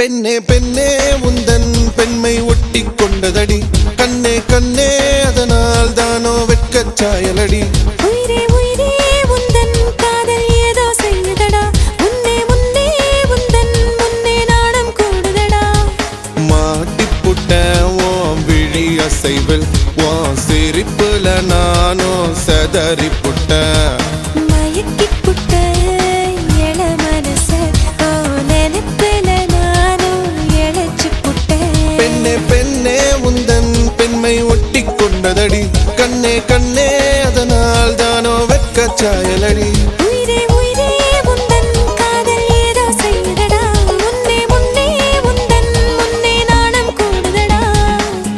பெண்ணே பெண்ணே உந்தன் பெண்மை ஒட்டி கொண்டதடி கண்ணே கண்ணே அதனால் தானோ வெட்கச் சாயலடி உயிரே உயிரே உந்தன் காதல் ஏதோ செய்யுதடா முன்னே முன்னே உந்தன் முன்னே நாணம் கூடுதடா மாட்டிப்புட்ட உன் விழி அசைவில் உன் சிரிப்புல நானும் செதறி புட்டேன் மயக்கி புட்ட இள மனச ஓ நினைப்பில நானும் இழைச்சு புட்டேன் பெண்ணே பெண்ணே உந்தன் பெண்மை ஒட்டி கொண்டதடி கண்ணே கண்ணே அதனால் தானோ வெட்கச் சாயலடி